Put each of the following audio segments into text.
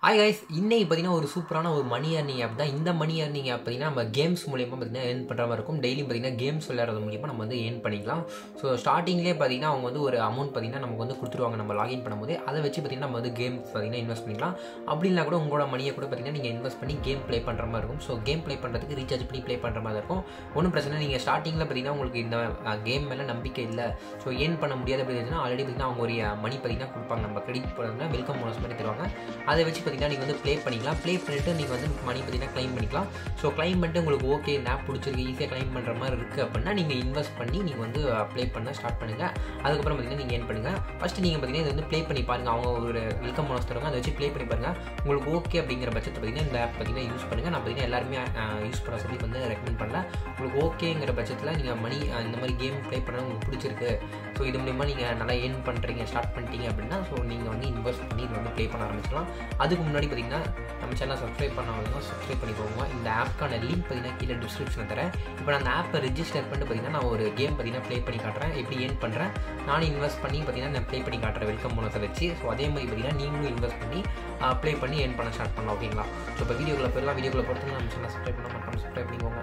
hi guys இன்னைக்கு பார்த்தீங்கன்னா ஒரு சூப்பரான ஒரு மணி ஏர்னிங் ஆப் தான் இந்த மணி ஏர்னிங் ஆப் பார்த்தீங்கன்னா நம்ம கேம்ஸ் மூலியமாக பார்த்தீங்கன்னா ஏர்ன் பண்ணுற மாதிரி இருக்கும் டெய்லியும் பார்த்தீங்கன்னா கேம்ஸ் விளையாடுறது மூலியமாக நம்ம வந்து ஏர்ன் பண்ணிக்கலாம் ஸோ ஸ்டார்டிங்லேயே பார்த்தீங்கன்னா அவங்க வந்து ஒரு அமௌண்ட் பார்த்தீங்கன்னா நமக்கு வந்து கொடுத்துருவாங்க நம்ம லாகின் பண்ணும்போது அதை வச்சு பார்த்தீங்கன்னா நம்ம வந்து கேம்ஸ் பார்த்தீங்கன்னா இன்வெஸ்ட் பண்ணிக்கலாம் அப்படி இல்லை கூட உங்களோட மணியை கூட பார்த்தீங்கன்னா நீங்கள் இன்வெஸ்ட் பண்ணி கேம் ப்ளே பண்ணுற மாதிரி இருக்கும் ஸோ கேம் ப்ளே பண்ணுறதுக்கு ரீசார்ஜ் பண்ணி ப்ளே பண்ணுற மாதிரி இருக்கும் ஒன்றும் பிரச்சனை நீங்கள் ஸ்டார்டிங்கில் பார்த்தீங்கன்னா உங்களுக்கு இந்த கேம் மேலே நம்பிக்கை இல்லை ஸோ ஏர்ன் பண்ண முடியாது அப்படின்னு ஆல்ரெடி பார்த்தீங்கன்னா அவங்க ஒரு மணி பார்த்தீங்கன்னா கொடுப்பாங்க நம்ம கிரெடிட் போடுறாங்க வெல்கம் போனஸ் மாதிரி தருவாங்க அதை வச்சு பார்த்தீங்கன்னா நீங்கள் வந்து ப்ளே பண்ணிக்கலாம் ப்ளே பண்ணிவிட்டு நீங்கள் வந்து மணி பார்த்தீங்கன்னா க்ளைம் பண்ணிக்கலாம் ஸோ க்ளைம் பண்ணிட்டு உங்களுக்கு ஓகே இந்த ஆப் பிடிச்சிருக்கு ஈஸியாக க்ளைம் பண்ணுற மாதிரி இருக்குது அப்படின்னா நீங்கள் இன்வெஸ்ட் பண்ணி நீங்கள் வந்து ப்ளே பண்ண ஸ்டார்ட் பண்ணுங்கள் அதுக்கப்புறம் பார்த்தீங்கன்னா நீங்கள் ஏன் பண்ணுங்கள் ஃபஸ்ட்டு நீங்கள் பார்த்தீங்கன்னா இதை வந்து ப்ளே பண்ணி பாருங்கள் அவங்க ஒரு வெல்கம் போனஸ் தருவாங்க அதை வச்சு ப்ளே பண்ணி பாருங்கள் உங்களுக்கு ஓகே அப்படிங்கிற பட்சத்தை பார்த்தீங்கன்னா இந்த ஆப் பார்த்தீங்கன்னா யூஸ் பண்ணுங்கள் நான் பார்த்தீங்கன்னா எல்லாருமே யூஸ் பண்ண சொல்லி வந்து ரெக்கமெண்ட் பண்ணல உங்களுக்கு ஓகேங்கிற பட்சத்தில் நீங்கள் மணி இந்த மாதிரி கேம் ப்ளே பண்ண உங்களுக்கு பிடிச்சிருக்கு ஸோ இது மூலிமா நீங்கள் நல்லா ஏர்ன் பண்ணுறீங்க ஸ்டார்ட் பண்ணிட்டீங்க அப்படின்னா ஸோ நீங்கள் வந்து இன்வெஸ்ட் பண்ணி இதை வந்து ப்ளே பண்ண ஆரம்பிச்சிடலாம் அதுக்கு முன்னாடி பார்த்தீங்கன்னா நம்ம சேனல் சப்ஸ்கிரைப் பண்ணவங்க சப்ஸ்கிரைப் பண்ணிக்கோங்க இந்த ஆப்க்கான லிங்க் பார்த்தீங்கன்னா கீழே டிஸ்கிரிப்ஷனில் தரேன் இப்போ நான் அந்த ஆப்பை ரிஜிஸ்டர் பண்ணிட்டு பார்த்தீங்கன்னா நான் ஒரு கேம் பார்த்தீங்கன்னா ப்ளே பண்ணி காட்டுறேன் எப்படி ஏர்ன் பண்ணுறேன் நானும் இன்வெஸ்ட் பண்ணி பார்த்தீங்கன்னா நான் ப்ளே பண்ணி காட்டுறேன் வெல்கம் போனஸை வச்சு ஸோ அதே மாதிரி பார்த்தீங்கன்னா நீங்களும் இன்வெஸ்ட் பண்ணி ப்ளே பண்ணி ஏர்ன் பண்ண ஸ்டார்ட் பண்ணலாம் ஓகேங்களா ஸோ இப்போ வீடியோக்குள்ள போயிடலாம் வீடியோக்குள்ள பொறுத்து நம்ம சேனல் சப்ஸ்கிரைப் பண்ண மாட்டோம் சப்ஸ்கிரைப் பண்ணிக்கோங்க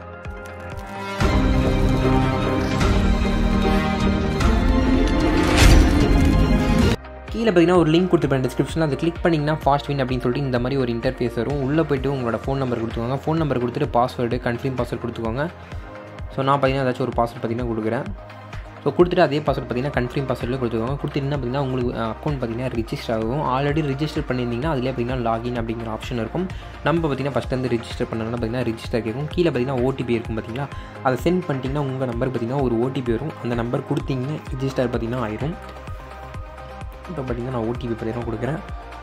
கீழே பார்த்தீங்கன்னா ஒரு லிங்க் கொடுத்துருப்பேன் டிஸ்கிரிப்ஷனில் அதை கிளிக் பண்ணிங்கன்னா ஃபாஸ்ட் வின் அப்படின்னு சொல்லிட்டு இந்த மாதிரி ஒரு இன்டர்ஃபேஸ் வரும் உள்ளே போய்ட்டு உங்களோட ஃபோன் நம்பர் கொடுத்துக்கோங்க ஃபோன் நம்பர் கொடுத்துட்டு பாஸ்வேர்டு கன்ஃபார்ம் பாஸ்வேர்டு கொடுத்துக்கோங்க ஸோ நான் பார்த்தீங்கன்னா ஏதாச்சும் ஒரு பாஸ்வேர்டு பார்த்தீங்கன்னா கொடுக்குறேன் ஸோ கொடுத்துட்டு அதே பாஸ்வேர்டு பார்த்தீங்கன்னா கன்ஃபார்ம் பாஸ்வேர்டில் கொடுத்துக்கோங்க கொடுத்துட்டிங்கன்னா பார்த்தீங்கன்னா உங்களுக்கு அக்கௌண்ட் பார்த்தீங்கன்னா ரிஜிஸ்டர் ஆகும் ஆல்ரெடி ரிஜிஸ்டர் பண்ணியிருந்தீங்கன்னா அதிலே பார்த்தீங்கன்னா லாகின் அப்படிங்கிற ஆப்ஷன் இருக்கும் நம்ம பார்த்தீங்கன்னா ஃபஸ்ட் வந்து ரிஜிஸ்டர் பண்ணணும்னா பார்த்தீங்கன்னா ரிஜிஸ்டர் கேட்கும் கீழே பார்த்தீங்கன்னா ஓடிபி இருக்கும் பார்த்தீங்களா அதை சென்ட் பண்ணிட்டீங்கன்னா உங்கள் நம்பர் பார்த்தீங்கன்னா ஒரு ஓடிபி வரும் அந்த நம்பர் கொடுத்தீங்கன்னா ரிஜிஸ்டர் பார்த்தீங்கன்னா ஆயிரும் இப்போ பார்த்தீங்கன்னா நான் ஓடிபி பார்த்தீங்கன்னா கொடுக்குறேன்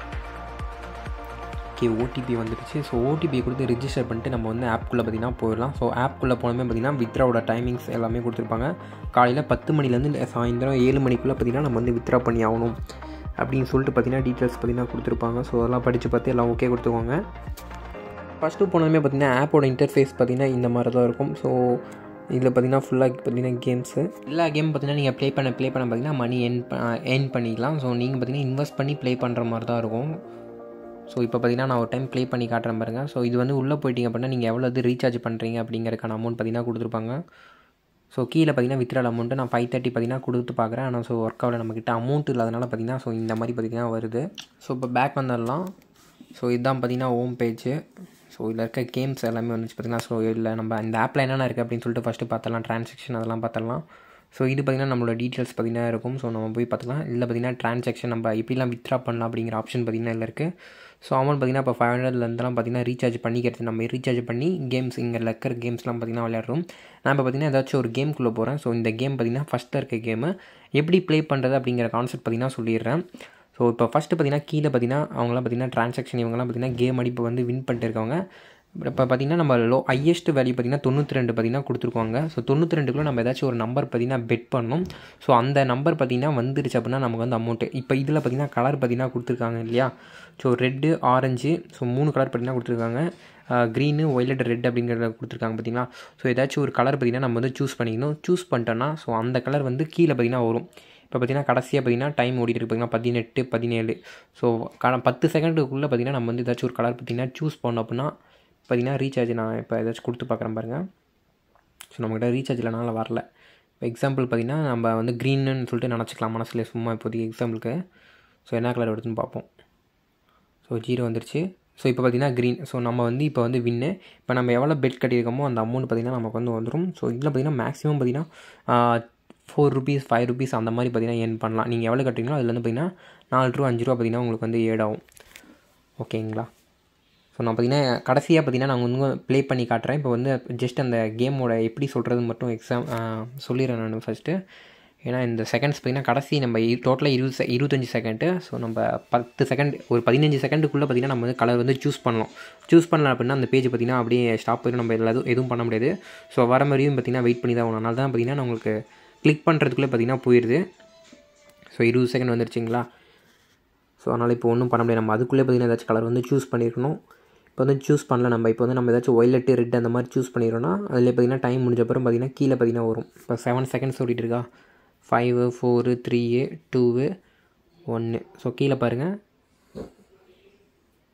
ஓகே ஓடிபி வந்துடுச்சு ஸோ ஓடிபியை கொடுத்து ரிஜிஸ்டர் பண்ணிட்டு நம்ம வந்து ஆப்குள்ளே பார்த்தீங்கன்னா போயிடலாம் ஸோ ஆப்குள்ளே போனமே பார்த்தீங்கன்னா வித்ராவோட டைமிங்ஸ் எல்லாமே கொடுத்துருப்பாங்க காலையில் பத்து மணிலேருந்து சாயந்தரம் ஏழு மணிக்குள்ளே பார்த்தீங்கன்னா நம்ம வந்து வித்ரா பண்ணி ஆகணும் அப்படின்னு சொல்லிட்டு பார்த்தீங்கன்னா டீட்டெயில்ஸ் பார்த்தீங்கன்னா கொடுத்துருப்பாங்க ஸோ அதெல்லாம் படித்து பார்த்து எல்லாம் ஓகே கொடுத்துக்கோங்க ஃபஸ்ட்டு போனதுமே பார்த்தீங்கன்னா ஆப்போட இன்டர்ஃபேஸ் பார்த்தீங்கன்னா இந்த மாதிரி தான் இருக்கும் ஸோ இதில் பார்த்தீங்கன்னா ஃபுல்லாக பார்த்தீங்கன்னா கேம்ஸு எல்லா கேம் பார்த்தீங்கன்னா நீங்கள் ப்ளே பண்ண ப்ளே பண்ண பார்த்தீங்கன்னா மணி என் ஏர்ன் பண்ணிக்கலாம் ஸோ நீங்கள் பார்த்தீங்கன்னா இன்வெஸ்ட் பண்ணி ப்ளே பண்ணுற மாதிரி தான் இருக்கும் ஸோ இப்போ பார்த்தீங்கன்னா நான் ஒரு டைம் ப்ளே பண்ணி காட்டுறேன் பாருங்கள் ஸோ இது வந்து உள்ளே போயிட்டீங்க அப்படின்னா நீங்கள் எவ்வளோ இது ரீசார்ஜ் பண்ணுறீங்க அப்படிங்கிறக்கான அமௌண்ட் பார்த்தீங்கன்னா கொடுத்துருப்பாங்க ஸோ கீழே பார்த்தீங்கன்னா வித்ரால் அமௌண்ட்டு நான் ஃபைவ் தேர்ட்டி பார்த்தீங்கன்னா கொடுத்து பார்க்குறேன் ஆனால் ஸோ ஒர்க் ஆகல நம்மக்கிட்ட அமௌண்ட் இல்லாதனால பார்த்தீங்கன்னா ஸோ இந்த மாதிரி பார்த்தீங்கன்னா வருது ஸோ இப்போ பேக் வந்துடலாம் ஸோ இதுதான் பார்த்தீங்கன்னா ஹோம் பேஜு ஸோ இதில் இருக்க கேம்ஸ் எல்லாமே வந்துச்சு பார்த்தீங்கன்னா ஸோ இல்லை நம்ம இந்த ஆப்பில் என்னென்ன இருக்குது அப்படின்னு சொல்லிட்டு ஃபஸ்ட்டு பார்த்தலாம் ட்ரான்சாக்ஷன் அதெல்லாம் பார்த்தலாம் ஸோ இது பார்த்திங்கன்னா நம்மளோட டீட்டெயில்ஸ் பார்த்திங்கன்னா இருக்கும் ஸோ நம்ம போய் பார்த்துக்கலாம் இல்லை பார்த்திங்கன்னா ட்ரான்சாக்ஷன் நம்ம எப்படிலாம் வித்ரா பண்ணலாம் அப்படிங்கிற ஆப்ஷன் பார்த்திங்கன்னா இல்லை இருக்குது ஸோ அமௌண்ட் பார்த்திங்கன்னா இப்போ ஃபைவ் ஹண்ட்ரட்லேருந்துலாம் பார்த்திங்கன்னா ரீசார்ஜ் பண்ணிக்கிறது நம்ம ரீசார்ஜ் பண்ணி கேம்ஸ் இங்கே இருக்கிற கேம்ஸ்லாம் பார்த்திங்கன்னா விளையாடுறோம் நான் இப்போ பார்த்திங்கன்னா ஏதாச்சும் ஒரு கேம்குள்ளே போகிறேன் ஸோ இந்த கேம் பார்த்திங்கன்னா ஃபஸ்ட்டில் இருக்க கேமு எப்படி ப்ளே பண்ணுறது அப்படிங்கிற கான்செப்ட் பார்த்திங்கன்னா சொல்லிடுறேன் ஸோ இப்போ ஃபஸ்ட்டு பார்த்திங்கன்னா கீழே பார்த்திங்கன்னா அவங்களாம் பார்த்திங்கன்னா ட்ரான்சாக்ஷன் இவங்கலாம் பார்த்திங்கன்னா கேம் அடி இப்போ வந்து வின் பண்ணிட்டு இருக்காங்க இப்போ பார்த்திங்கன்னா நம்ம லோ ஹையஸ்ட் வேல்யூ பார்த்திங்கன்னா தொண்ணூற்றி ரெண்டு பார்த்திங்கன்னா கொடுத்துருக்காங்க ஸோ தொண்ணூற்றி ரெண்டுக்குள்ளே நம்ம ஏதாச்சும் ஒரு நம்பர் பார்த்திங்கன்னா பெட் பண்ணணும் ஸோ அந்த நம்பர் பார்த்திங்கன்னா வந்துருச்சு அப்படின்னா நமக்கு வந்து அமௌண்ட்டு இப்போ இதில் பார்த்திங்கன்னா கலர் பார்த்திங்கன்னா கொடுத்துருக்காங்க இல்லையா ஸோ ரெட்டு ஆரஞ்சு ஸோ மூணு கலர் பார்த்திங்கன்னா கொடுத்துருக்காங்க க்ரீனு ஒய்லட் ரெட் அப்படிங்கிறத கொடுத்துருக்காங்க பார்த்திங்களா ஸோ ஏதாச்சும் ஒரு கலர் பார்த்திங்கன்னா நம்ம வந்து சூஸ் பண்ணிக்கணும் சூஸ் பண்ணிட்டோன்னா ஸோ அந்த கலர் வந்து கீழே பார்த்திங்கன்னா வரும் இப்போ பார்த்திங்கன்னா கடைசியாக பார்த்திங்கன்னா டைம் ஓடிட்டு இருக்கு பார்த்திங்கன்னா பதினெட்டு பதினேழு ஸோ க பத்து செகண்டுக்குள்ளே பார்த்திங்கன்னா நம்ம வந்து ஏதாச்சும் ஒரு கலர் பார்த்திங்கன்னா சூஸ் பண்ணோம் அப்படின்னா பார்த்திங்கன்னா ரீசார்ஜ் நான் இப்போ ஏதாச்சும் கொடுத்து பார்க்குறேன் பாருங்கள் ஸோ நம்மக்கிட்ட ரீசார்ஜ் இல்லைனால வரல இப்போ எக்ஸாம்பிள் பார்த்திங்கன்னா நம்ம வந்து க்ரீன்னு சொல்லிட்டு நினச்சிக்கலாம் மனசில் சும்மா இப்போதைக்கு எக்ஸாம்பிளுக்கு ஸோ என்ன கலர் வருதுன்னு பார்ப்போம் ஸோ ஜீரோ வந்துருச்சு ஸோ இப்போ பார்த்திங்கன்னா க்ரீன் ஸோ நம்ம வந்து இப்போ வந்து வின்னு இப்போ நம்ம எவ்வளோ பெட் கட்டியிருக்கோமோ அந்த அமௌண்ட் பார்த்திங்கன்னா நமக்கு வந்து வந்துடும் ஸோ இதில் பார்த்திங்கன்னா மேக்ஸிமம் பார்த்திங்கன்னா ஃபோர் ருபீஸ் ஃபைவ் ருபீஸ் அந்த மாதிரி பார்த்திங்கன்னா ஏர்ன் பண்ணலாம் நீங்கள் எவ்வளோ கட்டுறீங்களோ அதில் வந்து பார்த்திங்கன்னா நாலு ரூபா அஞ்சு ரூபா பார்த்திங்கன்னா உங்களுக்கு வந்து ஏட் ஆகும் ஓகேங்களா ஸோ நான் பார்த்தீங்கன்னா கடைசியாக பார்த்தீங்கன்னா நான் வந்து ப்ளே பண்ணி காட்டுறேன் இப்போ வந்து ஜஸ்ட் அந்த கேமோட எப்படி சொல்கிறது மட்டும் எக்ஸாம் சொல்லிடுறேன் நான் ஃபஸ்ட்டு ஏன்னா இந்த செகண்ட்ஸ் பார்த்திங்கன்னா கடைசி நம்ம டோட்டலாக இருபது செ இருபத்தஞ்சி செகண்டு ஸோ நம்ம பத்து செகண்ட் ஒரு பதினஞ்சு செகண்டுக்குள்ளே பார்த்திங்கன்னா நம்ம வந்து கலர் வந்து சூஸ் பண்ணலாம் சூஸ் பண்ணலாம் அப்படின்னா அந்த பேஜ் பார்த்திங்கன்னா அப்படியே ஸ்டாப் போயிடும் நம்ம எதுவும் எதுவும் பண்ண முடியாது ஸோ வர மாதிரியும் பார்த்திங்கன்னா வெயிட் பண்ணி தான் ஆகணும் அதனால தான் பார்த்திங்கன்னா நான் உங்களுக்கு கிளிக் பண்ணுறதுக்குள்ளே பார்த்திங்கன்னா போயிடுது ஸோ இருபது செகண்ட் வந்துருச்சுங்களா ஸோ அதனால் இப்போ ஒன்றும் பண்ண முடியாது நம்ம அதுக்குள்ளே பார்த்திங்கன்னா ஏதாச்சும் கலர் வந்து சூஸ் பண்ணியிருக்கணும் இப்போ வந்து சூஸ் பண்ணல நம்ம இப்போ வந்து நம்ம ஏதாச்சும் ஒய்லெட்டு ரெட் அந்த மாதிரி சூஸ் பண்ணிடுறோம்னா அதில் பார்த்திங்கன்னா டைம் முடிஞ்ச அப்புறம் பார்த்திங்கன்னா கீழே பார்த்திங்கன்னா வரும் இப்போ செவன் செகண்ட்ஸ் ஓடிட்டு இருக்கா ஃபைவு ஃபோரு த்ரீ டூவு ஒன்று ஸோ கீழே பாருங்கள்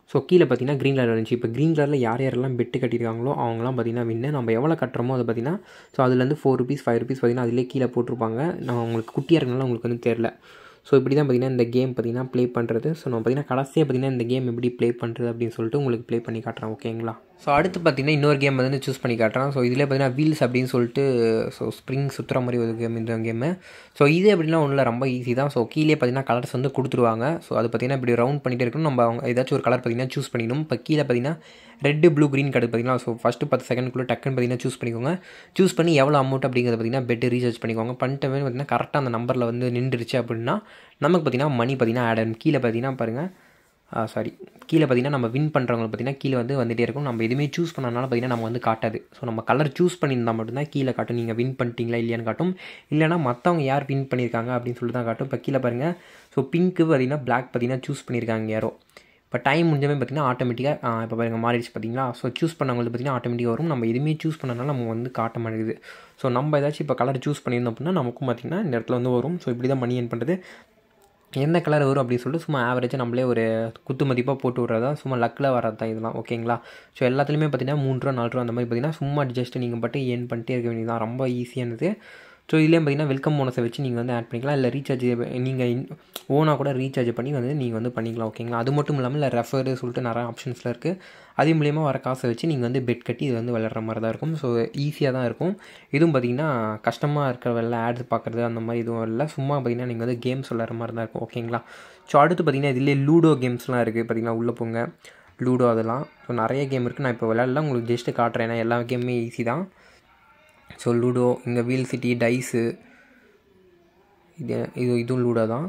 ஸோ கீழே பார்த்தீங்கன்னா க்ரீன் கலர் இருந்துச்சு இப்போ க்ரீன் கலரில் யார் யாரெல்லாம் பெட்டு கட்டியிருக்காங்களோ அவங்களாம் பார்த்தீங்கன்னா வின்னு நம்ம எவ்வளோ கட்டுறோமோ அதை பார்த்தீங்கன்னா ஸோ அதுலேருந்து ஃபோர் ருபீஸ் ஃபைவ் ருபீஸ் பார்த்தீங்கன்னா அதிலே கீழே போட்டிருப்பாங்க நான் உங்களுக்கு குட்டியாக இருக்கனால உங்களுக்கு வந்து தெரில ஸோ இப்படி தான் பார்த்தீங்கன்னா இந்த கேம் பார்த்தீங்கன்னா ப்ளே பண்ணுறது ஸோ நம்ம பார்த்தீங்கன்னா கடைசியாக பார்த்தீங்கன்னா இந்த கேம் எப்படி ப்ளே பண்ணுறது அப்படின்னு சொல்லிட்டு உங்களுக்கு ப்ளே பண்ணி காட்டுறேன் ஓகேங்களா ஸோ அடுத்து பார்த்தீங்கன்னா இன்னொரு கேம் வந்து சூஸ் பண்ணி காட்டுறேன் ஸோ இதில் பார்த்தீங்கன்னா வீல்ஸ் அப்படின்னு சொல்லிட்டு ஸோ ஸ்ப்ரிங் சுற்றுற மாதிரி ஒரு கேம் இந்த கேமு ஸோ இது அப்படின்னா ஒன்றும் இல்லை ரொம்ப ஈஸி தான் ஸோ கீழே பார்த்தீங்கன்னா கலர்ஸ் வந்து கொடுத்துருவாங்க ஸோ அது பார்த்தீங்கன்னா இப்படி ரவுண்ட் பண்ணிகிட்டே இருக்கணும் நம்ம அவங்க ஏதாச்சும் ஒரு கலர் பார்த்தீங்கன்னா சூஸ் பண்ணிக்கணும் இப்போ கீழே பார்த்தீங்கன்னா ரெட்டு ப்ளூ க்ரீன் கார்டு பார்த்தீங்கன்னா ஸோ ஃபஸ்ட்டு பத்து செகண்ட்குள்ளே டக்குன்னு பார்த்தீங்கன்னா சூஸ் பண்ணிக்கோங்க சூஸ் பண்ணி எவ்வளோ அமௌண்ட் அப்படிங்கிறத பார்த்தீங்கன்னா பெட்டு ரீசார்ஜ் பண்ணிக்கோங்க பண்ணிட்டு பார்த்தீங்கன்னா கரெக்டாக அந்த நம்பரில் வந்து நின்றுருச்சு அப்படின்னா நமக்கு பார்த்தீங்கன்னா மணி பார்த்தீங்கன்னா ஆட் ஆகும் கீழே பார்த்தீங்கன்னா பாருங்கள் சாரி கீழே பார்த்தீங்கன்னா நம்ம வின் பண்ணுறவங்க பார்த்தீங்கன்னா கீழே வந்து வந்துகிட்டே இருக்கும் நம்ம எதுவுமே சூஸ் பண்ணனால பார்த்தீங்கன்னா நம்ம வந்து காட்டாது ஸோ நம்ம கலர் சூஸ் பண்ணியிருந்தால் மட்டும்தான் கீழே காட்டும் நீங்கள் வின் பண்ணிட்டீங்களா இல்லையான்னு காட்டும் இல்லைனா மற்றவங்க யார் வின் பண்ணியிருக்காங்க அப்படின்னு சொல்லிட்டு தான் காட்டும் இப்போ கீழே பாருங்கள் ஸோ பிங்க்கு பார்த்தீங்கன்னா பிளாக் பார்த்தீங்கன்னா சூஸ் பண்ணியிருக்காங்க யாரோ இப்போ டைம் முடிஞ்சமே பார்த்தீங்கன்னா ஆட்டோமேட்டிக்காக இப்போ பாருங்கள் மாறிடுச்சு பார்த்தீங்களா ஸோ சூஸ் பண்ணவங்களுக்கு பார்த்தீங்கன்னா ஆட்டோமேட்டிக்காக வரும் நம்ம எதுவுமே சூஸ் பண்ணனால நம்ம வந்து காட்ட மாட்டேங்குது ஸோ நம்ம ஏதாச்சும் இப்போ கலர் சூஸ் பண்ணியிருந்தோம் அப்படின்னா நமக்கும் பார்த்திங்கன்னா இந்த இடத்துல வந்து வரும் ஸோ இப்படி தான் மணி ஏன் பண்ணுறது எந்த கலர் வரும் அப்படின்னு சொல்லிட்டு சும்மா ஆவரேஜாக நம்மளே ஒரு குத்து மதிப்பாக போட்டு விட்றதா சும்மா லக்கில் வரது தான் இதெல்லாம் ஓகேங்களா ஸோ எல்லாத்துலேயுமே பார்த்தீங்கன்னா மூணு ரூபா நாலு ரூபா அந்த மாதிரி பார்த்தீங்கன்னா சும்மா ஜஸ்ட் நீங்கள் பட்டு ஏன் பண்ணிட்டே இருக்க வேண்டியது ரொம்ப ஈஸியானது ஸோ இதுலேயும் பார்த்தீங்கன்னா வெல்கம் போனஸை வச்சு நீங்கள் வந்து ஆட் பண்ணிக்கலாம் இல்லை ரீசார்ஜ் நீங்கள் ஓனாக கூட ரீசார்ஜ் பண்ணி வந்து நீங்கள் வந்து பண்ணிக்கலாம் ஓகேங்களா அது மட்டும் இல்லாமல் இல்லை ரெஃபர் சொல்லிட்டு நிறைய ஆப்ஷன்ஸில் இருக்குது அது மூலியமாக வர காசை வச்சு நீங்கள் வந்து பெட் கட்டி இது வந்து விளையாடுற மாதிரி தான் இருக்கும் ஸோ ஈஸியாக தான் இருக்கும் இதுவும் பார்த்திங்கன்னா கஷ்டமாக இருக்கிற வேலை ஆட்ஸ் பார்க்குறது அந்த மாதிரி இதுவும் இல்லை சும்மா பார்த்திங்கன்னா நீங்கள் வந்து கேம்ஸ் விளையாடுற மாதிரி தான் இருக்கும் ஓகேங்களா ஸோ அடுத்து பார்த்திங்கன்னா இதிலே லூடோ கேம்ஸ்லாம் இருக்குது பார்த்திங்கன்னா உள்ளே போங்க லூடோ அதெல்லாம் ஸோ நிறைய கேம் இருக்குது நான் இப்போ விளையாடலாம் உங்களுக்கு ஜஸ்ட்டு காட்டுறேன் ஏன்னா எல்லா கேமுமே ஈஸி தான் ஸோ லூடோ இங்கே வீல் சிட்டி டைஸு இது இது இதுவும் லூடோ தான்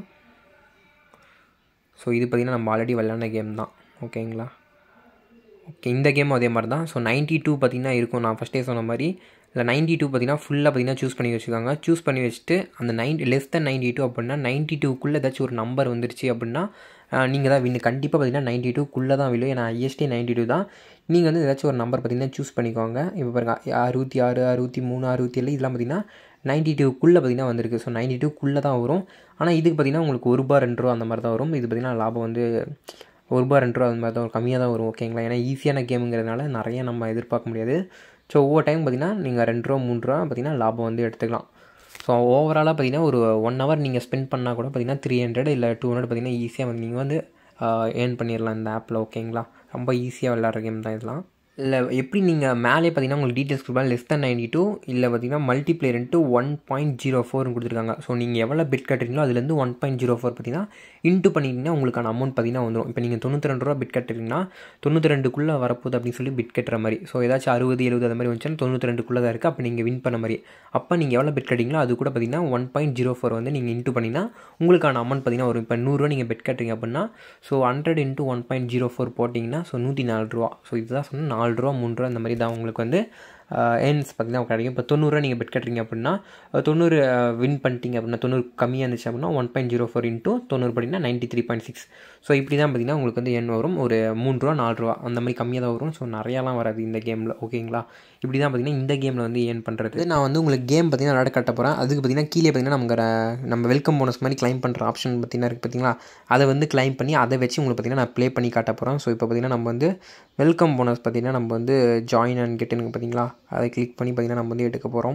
ஸோ இது பார்த்திங்கன்னா நம்ம ஆல்ரெடி விளையாடின கேம் தான் ஓகேங்களா ஓகே இந்த கேமும் அதே மாதிரி தான் ஸோ நைன்ட்டி டூ பார்த்திங்கன்னா இருக்கும் நான் ஃபஸ்ட்டே சொன்ன மாதிரி இல்லை நைன்ட்டி டூ பார்த்திங்கன்னா ஃபுல்லாக பார்த்திங்கன்னா சூஸ் பண்ணி வச்சுக்காங்க சூஸ் பண்ணி வச்சுட்டு அந்த ninety less then ninety two அப்படின்னா நைன்ட்டி டூக்குள்ளே ஏதாச்சும் ஒரு நம்பர் வந்துருச்சு அப்படின்னா நீங்கள் தான் வின்னு கண்டிப்பாக பார்த்தீங்கன்னா நைன்ட்டி டூக்குள்ளே தான் விழும் ஏன்னா ஐஎஸ்டி நைன்ட்டி டூ தான் நீங்கள் வந்து ஏதாச்சும் ஒரு நம்பர் பார்த்தீங்கன்னா சூஸ் பண்ணிக்கோங்க இப்போ பாருங்க அறுபத்தி ஆறு அறுபத்தி மூணு அறுபத்தி ஏழு இதெல்லாம் பார்த்தீங்கன்னா நைன்ட்டி டூக்குள்ளே பார்த்தீங்கன்னா வந்திருக்கு ஸோ நைன்ட்டி டூக்குள்ளே தான் வரும் ஆனால் இதுக்கு பார்த்தீங்கன்னா உங்களுக்கு ஒரு ரூபா ரெண்டு ரூபா அந்த மாதிரி தான் வரும் இது பார்த்தீங்கன்னா லாபம் வந்து ஒரு ரூபா ரெண்டு ரூபா அந்த மாதிரி தான் கம்மியாக தான் வரும் ஓகேங்களா ஏன்னா ஈஸியான கேமுங்கிறதுனால நிறைய நம்ம எதிர்பார்க்க முடியாது ஸோ ஒவ்வொரு டைம் பார்த்திங்கன்னா நீங்கள் ரெண்டு ரூபா மூணு ரூபா பார்த்திங்கன்னா லாபம் வந்து எடுத்துக்கலாம் ஸோ ஓவராலாக பார்த்திங்கன்னா ஒரு ஒன் ஹவர் நீங்கள் ஸ்பெண்ட் பண்ணால் கூட பார்த்திங்கன்னா த்ரீ ஹண்ட்ரட் இல்லை டூ ஹண்ட்ரட் பார்த்திங்கன்னா ஈஸியாக வந்து நீங்கள் வந்து ஏர்ன் பண்ணிடலாம் இந்த ஆப்பில் ஓகேங்களா ரொம்ப ஈஸியாக விளாட்ற கேம் தான் இதெல்லாம் இல்லை எப்படி நீங்கள் மேலே பார்த்தீங்கன்னா உங்களுக்கு டீட்டெயில்ஸ் கொடுப்பாங்க லெஸ் தன் நைன்டி டூ இல்லை பார்த்தீங்கன்னா மல்டிப்ளேயர்ன்ட்டு ஒன் பாயிண்ட் ஜீரோ ஃபோர்னு கொடுத்துருக்காங்க ஸோ நீங்கள் எவ்வளோ பிட் கட்டுறீங்களோ அதுலேருந்து ஒன் பாயிண்ட் ஜீரோ ஃபோர் பார்த்தீங்கன்னா இன்ட்டு பண்ணிட்டீங்கன்னா உங்களுக்கான அமௌண்ட் பார்த்தீங்கன்னா வந்துடும் இப்போ நீங்கள் தொண்ணூற்றி ரெண்டு ரூபா பிட் கட்டுறீங்கன்னா தொண்ணூற்றி ரெண்டுக்குள்ளே வரப்போகுது அப்படின்னு சொல்லி பிட் கட்டுற மாதிரி ஸோ ஏதாச்சும் அறுபது எழுபது அந்த மாதிரி வந்துச்சுன்னா தொண்ணூற்றி ரெண்டுக்குள்ளே தான் இருக்குது அப்போ நீங்கள் வின் பண்ண மாதிரி அப்போ நீங்கள் எவ்வளோ பிட் கட்டிங்களோ அது கூட பார்த்தீங்கன்னா ஒன் பாயிண்ட் ஜீரோ ஃபோர் வந்து நீங்கள் இன்ட்டு பண்ணிங்கன்னா உங்களுக்கான அமௌண்ட் பார்த்தீங்கன்னா வரும் இப்போ நூறுரூவா நீங்கள் பெட் கட்டுறீங்க அப்படின்னா so hundred into one point zero four போட்டிங்கன்னா ஸோ நூற்றி நாலு ரூபா ஸோ இதுதான் சொன்னால் நாலு ரூபா மூணு ரூபா இந்த மாதிரி தான் உங்களுக்கு வந்து ஏர்ன்ஸ் பார்த்திங்கன்னா கிடைக்கும் இப்போ தொண்ணூறுரூவா நீங்கள் பெட் கட்டுறீங்க அப்படின்னா தொண்ணூறு வின் பண்ணிட்டீங்க அப்படின்னா தொண்ணூறு கம்மியாக இருந்துச்சு அப்படின்னா one point zero four into தொண்ணூறு படினா ninety three point six so இப்படி தான் பார்த்திங்கன்னா உங்களுக்கு வந்து எண் வரும் ஒரு மூணு ரூபா நாலு ரூபா அந்த மாதிரி கம்மியாக தான் வரும் ஸோ நிறையாலாம் வராது இந்த கேமில் ஓகேங்களா இப்படி தான் பார்த்திங்கன்னா இந்த கேமில் வந்து ஏர்ன் பண்ணுறது நான் வந்து உங்களுக்கு கேம் பார்த்திங்கன்னா விளையாட கட்ட போகிறேன் அதுக்கு பார்த்திங்கன்னா கீழே பார்த்திங்கன்னா நமக்கு நம்ம வெல்கம் போனஸ் மாதிரி கிளைம் பண்ணுற ஆப்ஷன் பார்த்திங்கன்னா இருக்குது பார்த்திங்களா அதை வந்து கிளைம் பண்ணி அதை வச்சு உங்களுக்கு பார்த்திங்கன்னா நான் ப்ளே பண்ணி காட்ட போகிறேன் ஸோ இப்போ பார்த்திங்கன்னா நம்ம வந்து வெல்கம் போனஸ் பார்த்திங்கன்னா நம்ம வந்து ஜாயின் அண்ட் கெட்டுன்னு பார்த்திங்களா அதை கிளிக் பண்ணி பார்த்திங்கன்னா நம்ம வந்து எடுக்க போகிறோம்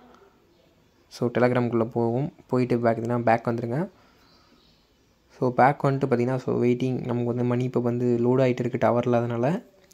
ஸோ டெலகிராம்குள்ளே போகும் போயிட்டு பேக் பார்த்தீங்கன்னா பேக் வந்துடுங்க ஸோ பேக் வந்துட்டு பார்த்திங்கன்னா ஸோ வெயிட்டிங் நமக்கு வந்து மணி இப்போ வந்து லோட் ஆகிட்டு இருக்குது டவரில் அதனால்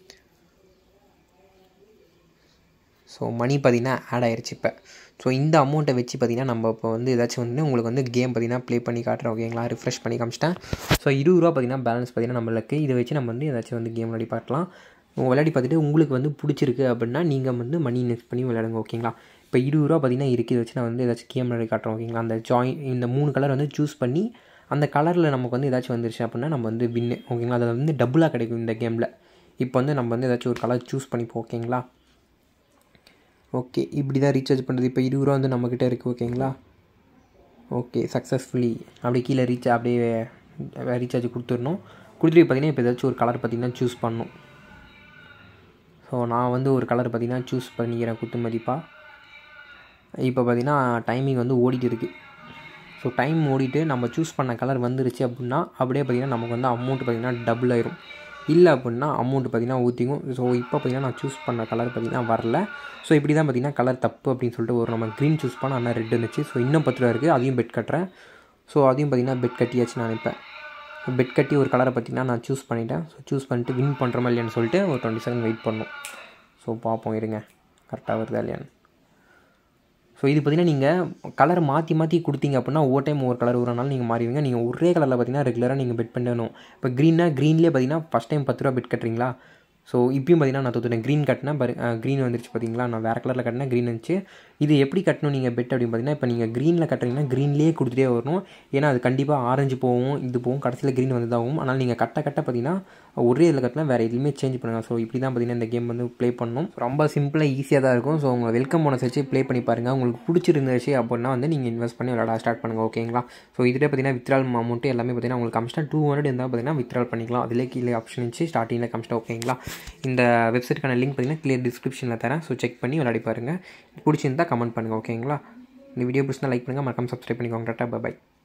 ஸோ மணி பார்த்திங்கன்னா ஆட் ஆயிடுச்சு இப்போ ஸோ இந்த அமௌண்ட்டை வச்சு பார்த்திங்கன்னா நம்ம இப்போ வந்து ஏதாச்சும் வந்து உங்களுக்கு வந்து கேம் பார்த்திங்கன்னா ப்ளே பண்ணி காட்டுறோம் ஓகேங்களா ரிஃப்ரெஷ் பண்ணி காமிச்சிட்டேன் ஸோ இருபது ரூபா பார்த்திங்கன்னா பேலன்ஸ் பார்த்திங்கன்னா நம்மளுக்கு இதை வச்சு நம்ம வந்து ஏதாச்சும் வந்து கேம் விளையாடி பார்க்கலாம் விளையாடி பார்த்துட்டு உங்களுக்கு வந்து பிடிச்சிருக்கு அப்படின்னா நீங்கள் வந்து மணி இன்வெஸ்ட் பண்ணி விளையாடுங்க ஓகேங்களா இப்போ இருபது ரூபா பார்த்திங்கன்னா இருக்குது இதை வச்சு நான் வந்து ஏதாச்சும் கேம் விளையாடி காட்டுறோம் ஓகேங்களா அந்த ஜாயின் இந்த மூணு கலர் வந்து சூஸ் பண்ணி அந்த கலரில் நமக்கு வந்து ஏதாச்சும் வந்துருச்சு அப்படின்னா நம்ம வந்து வின்னு ஓகேங்களா அதை வந்து டபுளாக கிடைக்கும் இந்த கேமில் இப்போ வந்து நம்ம வந்து ஏதாச்சும் ஒரு கலர் சூஸ் பண்ணிப்போம் ஓகேங்களா ஓகே இப்படி தான் ரீசார்ஜ் பண்ணுறது இப்போ இருபது ரூபா வந்து நம்மக்கிட்ட இருக்குது ஓகேங்களா ஓகே சக்ஸஸ்ஃபுல்லி அப்படியே கீழே ரீச் அப்படியே ரீசார்ஜ் கொடுத்துடணும் கொடுத்துட்டு பார்த்தீங்கன்னா இப்போ ஏதாச்சும் ஒரு கலர் பார்த்திங்கன்னா சூஸ் பண்ணணும் ஸோ நான் வந்து ஒரு கலர் பார்த்திங்கன்னா சூஸ் பண்ணிக்கிறேன் குத்து மதிப்பாக இப்போ பார்த்திங்கன்னா டைமிங் வந்து ஓடிட்டு இருக்குது ஸோ டைம் ஓடிட்டு நம்ம சூஸ் பண்ண கலர் வந்துருச்சு அப்படின்னா அப்படியே பார்த்திங்கன்னா நமக்கு வந்து அமௌண்ட் பார்த்திங்கன்னா டபுள் ஆயிரும் இல்லை அப்படின்னா அமௌண்ட் பார்த்தீங்கன்னா ஊற்றிக்கும் ஸோ இப்போ பார்த்தீங்கன்னா நான் சூஸ் பண்ண கலர் பார்த்தீங்கன்னா வரல ஸோ இப்படி தான் பார்த்தீங்கன்னா கலர் தப்பு அப்படின்னு சொல்லிட்டு ஒரு நம்ம க்ரீன் சூஸ் பண்ணால் ஆனால் ரெட் இருந்துச்சு ஸோ இன்னும் பத்து ரூபா இருக்குது அதையும் பெட் கட்டுறேன் ஸோ அதையும் பார்த்தீங்கன்னா பெட் கட்டியாச்சு நான் இப்போ பெட் கட்டி ஒரு கலரை பார்த்தீங்கன்னா நான் சூஸ் பண்ணிட்டேன் ஸோ சூஸ் பண்ணிட்டு வின் பண்ணுறோமா இல்லையான்னு சொல்லிட்டு ஒரு டுவெண்ட்டி செகண்ட் வெயிட் பண்ணணும் ஸோ பார்ப்போம் இருங்க கரெக்டாக வருதா இல்லையான்னு ஸோ இது பார்த்தீங்கன்னா நீங்கள் கலர் மாற்றி மாற்றி கொடுத்தீங்க அப்படின்னா ஒவ்வொரு டைம் ஒவ்வொரு கலர் வரனாலும் நீங்கள் மாறிடுவீங்க நீங்கள் ஒரே கலரில் பார்த்தீங்கன்னா ரெகுலராக நீங்கள் பெட் பண்ணணும் இப்போ க்ரீனா க்ரீன்லேயே பார்த்தீங்கன்னா ஃபஸ்ட் டைம் பத்து ரூபா பெட் கட்டுறீங்களா ஸோ இப்பயும் பார்த்தீங்கன்னா நான் தோத்துட்டேன் க்ரீன் கட்டினேன் பாரு க்ரீன் வந்துருச்சு பார்த்தீங்களா நான் வேறு கலரில் கட்டினேன் க்ரீன் வந்துச்சு இது எப்படி கட்டணும் நீங்கள் பெட் அப்படின்னு பார்த்தீங்கன்னா இப்போ நீங்கள் க்ரீனில் கட்டுறீங்கன்னா க்ரீன்லேயே கொடுத்துட்டே வரணும் ஏன்னா அது கண்டிப்பாக ஆரஞ்சு போகும் இது போகும் கடைசியில் க்ரீன் வந்து தான் ஆகும் ஆனால் நீங்கள் கட்ட கட்ட பார்த்தீங்கன்னா ஒரே இதில் கட்டினா வேறு எதுவுமே சேஞ்ச் பண்ணுங்கள் ஸோ இப்படி தான் பார்த்தீங்கன்னா இந்த கேம் வந்து ப்ளே பண்ணணும் ரொம்ப சிம்பிளாக ஈஸியாக தான் இருக்கும் ஸோ உங்கள் வெல்கம் போனஸ் வச்சு ப்ளே பண்ணி பாருங்கள் உங்களுக்கு பிடிச்சிருந்துச்சு அப்படின்னா வந்து நீங்கள் இன்வெஸ்ட் பண்ணி விளாட ஸ்டார்ட் பண்ணுங்கள் ஓகேங்களா ஸோ இதில் பார்த்தீங்கன்னா வித்ரால் அமௌண்ட்டு எல்லாமே பார்த்தீங்கன்னா உங்களுக்கு கம்ஸ்டாக டூ ஹண்ட்ரட் இருந்தால் பார்த்தீங்கன்னா வித்ரால் பண்ணிக்கலாம் அதிலே கீழே ஆப்ஷன் இருந்துச்சு ஸ்டார்டிங்கில் கம்ஸ்டாக ஓகேங்களா இந்த வெப்சைட்டுக்கான லிங்க் பார்த்தீங்கன்னா கிளியர் டிஸ்கிரிப்ஷனில் தரேன் ஸோ செக் பண்ணி விளையாடி பாருங்கள் பிடிச்சிருந்தா கமெண்ட் பண்ணுங்கள் ஓகேங்களா இந்த வீடியோ பிடிச்சிருந்தா லைக் பண்ணுங்கள் மறக்காம சப்ஸ்கிரைப் பண்ணிக்கோங்க டாட்டா பாய்